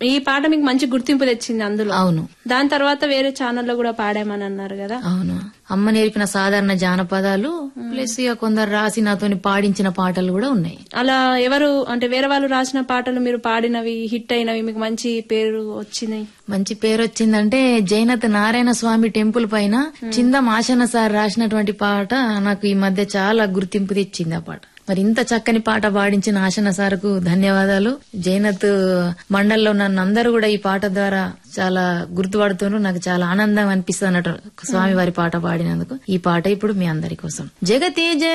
ఈ పాట మీకు మంచి గుర్తింపు తెచ్చింది అందులో అవును దాని తర్వాత వేరే ఛానల్లో కూడా పాడామని అన్నారు కదా అవును అమ్మ నేర్పిన సాధారణ జానపదాలు ప్లస్ ఇక కొందరు రాసి నాతోని పాడించిన పాటలు కూడా ఉన్నాయి అలా ఎవరు అంటే వేరే వాళ్ళు రాసిన పాటలు మీరు పాడినవి హిట్ అయినవి మీకు మంచి పేరు వచ్చినాయి మంచి పేరు వచ్చిందంటే జైనత్ నారాయణ స్వామి టెంపుల్ పైన చిందం ఆశన సార్ రాసినటువంటి పాట నాకు ఈ మధ్య చాలా గుర్తింపు తెచ్చింది ఆ పాట మరి ఇంత చక్కని పాట పాడించిన ఆశన సార్కు ధన్యవాదాలు జైనత్ మండల్లో నన్ను అందరూ కూడా ఈ పాట ద్వారా చాలా గుర్తుపడుతున్నారు నాకు చాలా ఆనందం అనిపిస్తుంది అన్నట్టు స్వామి వారి పాట పాడినందుకు ఈ పాట ఇప్పుడు మీ అందరి కోసం జగతి జయ